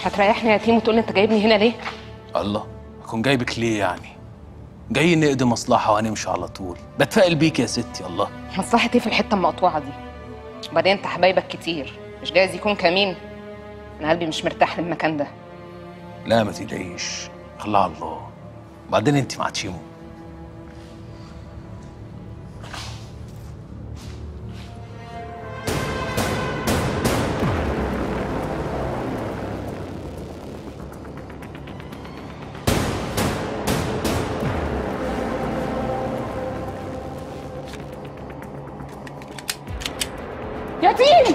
مش هتريحني يا يتيم وتقول لي انت جايبني هنا ليه الله اكون جايبك ليه يعني جاي نقضي مصلحه وهنمشي على طول بتفائل بيك يا ستي الله مصلحة ايه في الحته المقطوعه دي وبعدين انت حبايبك كتير مش جايز يكون كمين انا قلبي مش مرتاح للمكان ده لا ما تقلقيش خليها على الله وبعدين انت مع تشيمو يتيم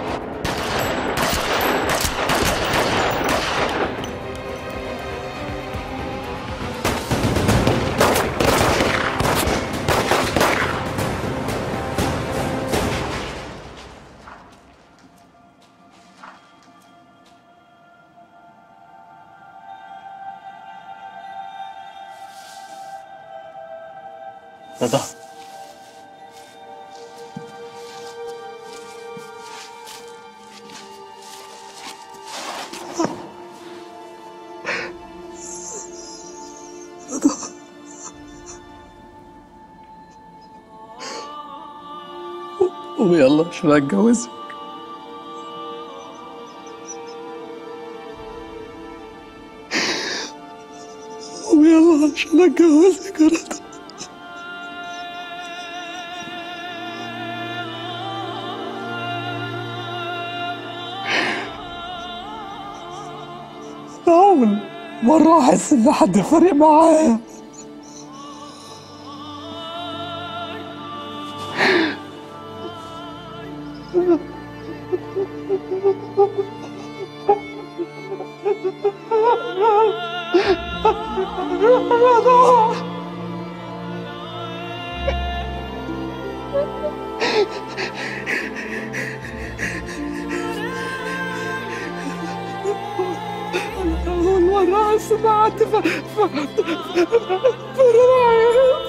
رضا قومي يلا عشان اتجوزك قومي يلا عشان اتجوزك يا رضا أول مرة أحس إن حد فارق معايا أول مرة أحس إن حد ف- ف- فارق معايا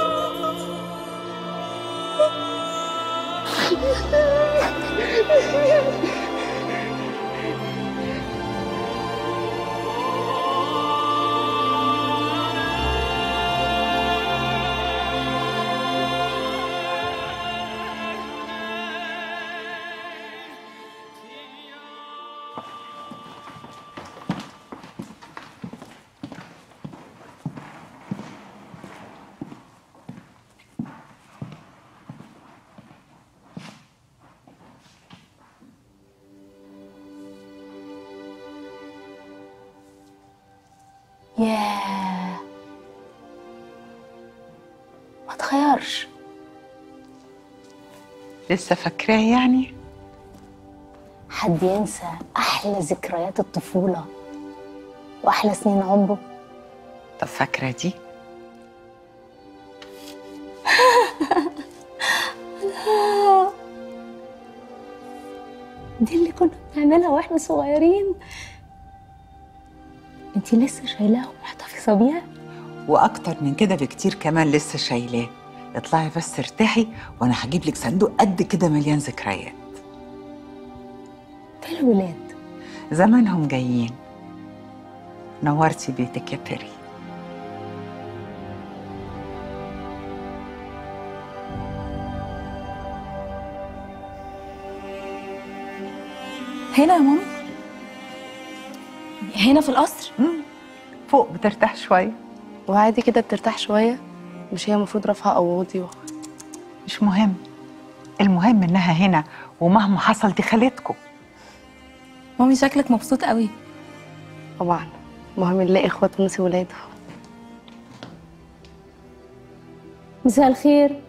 ياه ما تغيرش لسه فاكراه يعني حد ينسى احلى ذكريات الطفوله واحلى سنين عمره طب فاكره دي دي اللي كنا بنعملها واحنا صغيرين انتي لسه شايلاها ومحتفظه بيها واكتر من كده بكتير كمان لسه شايلاه اطلعي بس ارتاحي وانا هجيب لك صندوق قد كده مليان ذكريات فين الولاد زمانهم جايين نورتي بيتك يا بيري هنا يا مامي هنا في القصر مم. فوق بترتاح شويه وعادي كده بترتاح شوية مش هي المفروض رافعة قواضي و... مش مهم المهم انها هنا ومهما حصل دي خالتكم مامي شكلك مبسوط قوي طبعا المهم نلاقي اخوات ونسي ولاده مساء الخير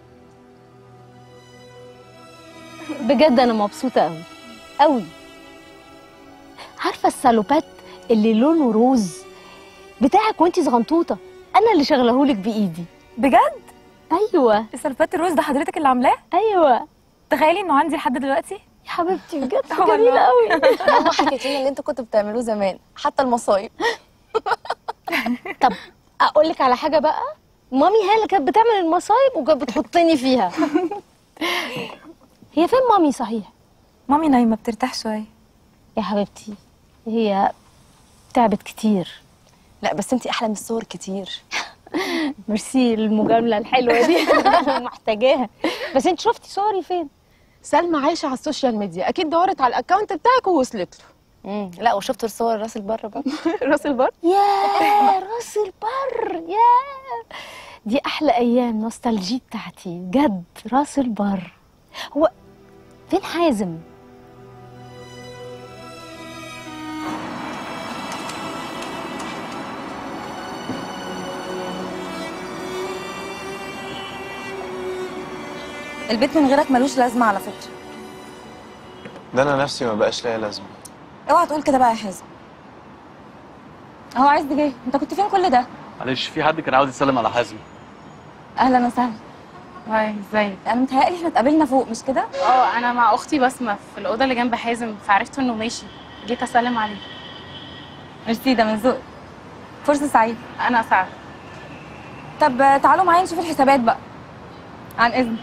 بجد انا مبسوطه قوي قوي عارفه السالوبات اللي لونه روز بتاعك وانتي صغنطوطه انا اللي شغلهولك بايدي بجد ايوه السلفات الروز ده حضرتك اللي عاملاه ايوه تخيلي انه عندي لحد دلوقتي يا حبيبتي بجد والله. جميله قوي ماما حكيت لنا اللي انتوا كنتوا بتعملوه زمان حتى المصايب طب اقول لك على حاجه بقى مامي هي اللي كانت بتعمل المصايب وكانت بتحطني فيها هي فين مامي صحيح مامي نايمه بترتاح شويه يا حبيبتي هي تعبت كتير لا بس انتي احلى من الصور كتير ميرسي المجامله الحلوه دي محتاجاها بس انت شفتي صوري فين سلمى عايشه على السوشيال ميديا اكيد دورت على الاكونت بتاعك ووصلت له امم لا وشفت الصور راس البر برضه راس البر يا راس البر يا دي احلى ايام نوستالجي بتاعتي بجد راس البر هو فين حازم البيت من غيرك ملوش لازمه على فكره ده انا نفسي ما بقاش ليا لازمه اوعى تقول كده بقى يا حازم هو عايز جه انت كنت فين كل ده معلش في حد كان عاوز يسلم على حازم اهلا وسهلا هاي ازيك انا متهيألي احنا اتقابلنا فوق مش كده اه انا مع اختي بسمه في الاوضه اللي جنب حازم فعرفت انه ماشي جيت اسلم عليه ميرسي ده من ذوقك فرصه سعيده انا اسعد طب تعالوا معايا نشوف الحسابات بقى عن اذن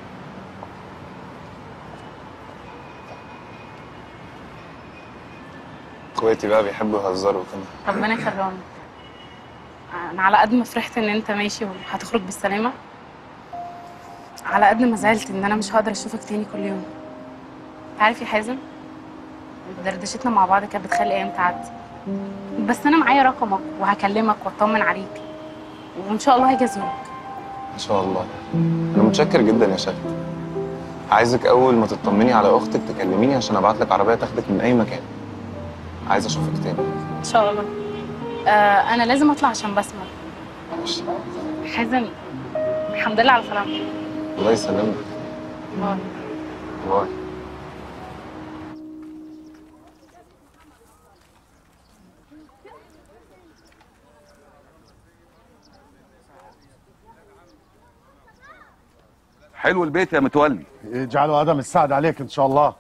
اخواتي بقى بيحبوا يهزروا كده ربنا يكرمك انا على قد ما فرحت ان انت ماشي وهتخرج بالسلامه على قد ما زعلت ان انا مش هقدر اشوفك تاني كل يوم عارف يا حازم دردشتنا مع بعض كانت بتخلي ايام تعدي بس انا معايا رقمك وهكلمك واطمن عليك وان شاء الله هاجي ازورك ان شاء الله انا متشكر جدا يا شهد عايزك اول ما تطمني على اختك تكلميني عشان ابعت لك عربيه تاخدك من اي مكان عايز اشوفك تاني ان شاء الله آه انا لازم اطلع عشان بسمع ماشي حازم الحمد لله على سلامتك الله يسلمك باي. باي حلو البيت يا متولي يجعله ادم السعد عليك ان شاء الله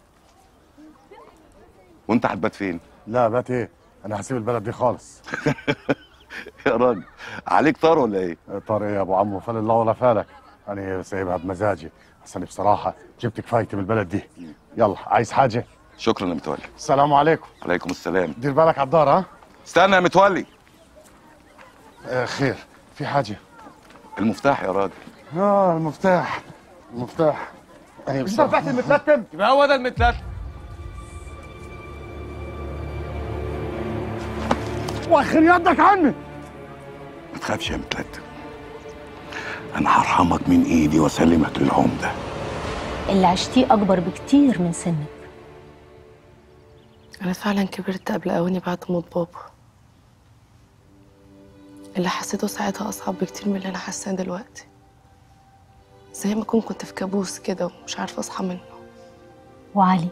وانت هتبات فين لا بات ايه انا هسيب البلد دي خالص يا راجل عليك طار ولا ايه طار ايه يا ابو عمو فال الله ولا فالك انا سايبها بمزاجي بس انا بصراحه جبت كفايتي من البلد دي يلا عايز حاجه شكرا يا متولي السلام عليكم عليكم السلام دير بالك على الدار ها استنى يا متولي آه خير في حاجه المفتاح يا راجل اه المفتاح المفتاح اهي مش فتحت المتلتم يبقى هو ده المتلتم واخر يدك عني ما تخافش يا متلتم انا هرحمك من ايدي واسلمك للعمده اللي عشتيه اكبر بكتير من سنك انا فعلا كبرت قبل اواني بعد موت بابا اللي حسيته ساعتها اصعب بكتير من اللي انا حاساه دلوقتي زي ما اكون كنت في كابوس كده ومش عارفه اصحى منه وعلي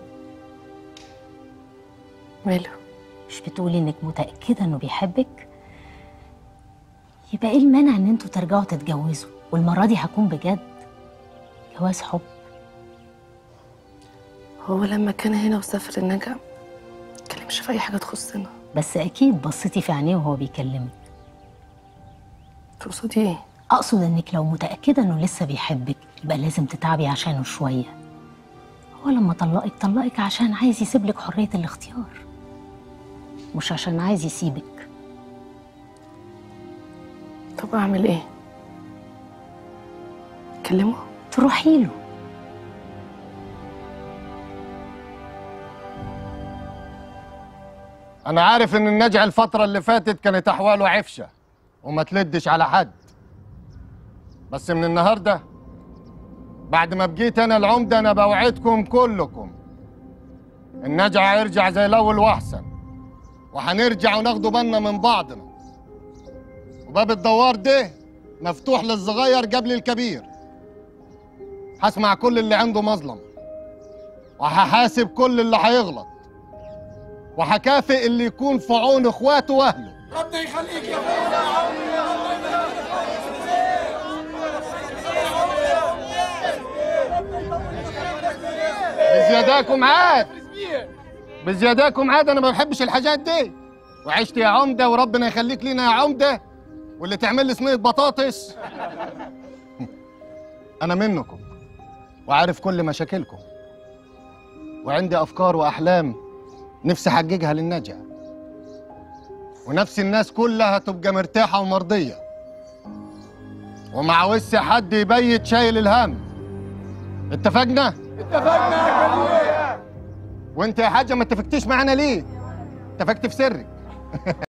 ماله مش بتقولي انك متاكده انه بيحبك يبقى ايه المانع ان انتوا ترجعوا تتجوزوا والمره دي هكون بجد جواز حب هو لما كان هنا وسافر النجا متكلمش في اي حاجه تخصنا بس اكيد بصيتي في عينيه وهو بيكلمك تقصدي ايه اقصد انك لو متاكده انه لسه بيحبك يبقى لازم تتعبي عشانه شويه هو لما طلقك طلقك عشان عايز يسيبلك حريه الاختيار مش عشان عايز يسيبك طب اعمل ايه كلمه تروحي له انا عارف ان النجع الفتره اللي فاتت كانت احواله عفشه وما تلدش على حد بس من النهارده بعد ما بقيت انا العمده انا بوعدكم كلكم النجع هيرجع زي الاول واحسن وهنرجع وناخدوا بالنا من بعضنا وباب الدوار ده مفتوح للصغير قبل الكبير هسمع كل اللي عنده مظلم وهحاسب كل اللي هيغلط وهكافئ اللي يكون في عون اخواته واهله ربنا يخليك يا بزياداكم عاد بزياداكم عاد انا ما بحبش الحاجات دي وعشت يا عمده وربنا يخليك لينا يا عمده واللي تعمل لي صينيه بطاطس انا منكم وعارف كل مشاكلكم وعندي افكار واحلام نفسي احققها للنجا ونفس الناس كلها تبقى مرتاحة ومرضية وما عاوزش حد يبيت شايل الهم اتفقنا؟ اتفقنا يا كبير وانت يا حاجة ما اتفقتيش معانا ليه؟ اتفقت في سرك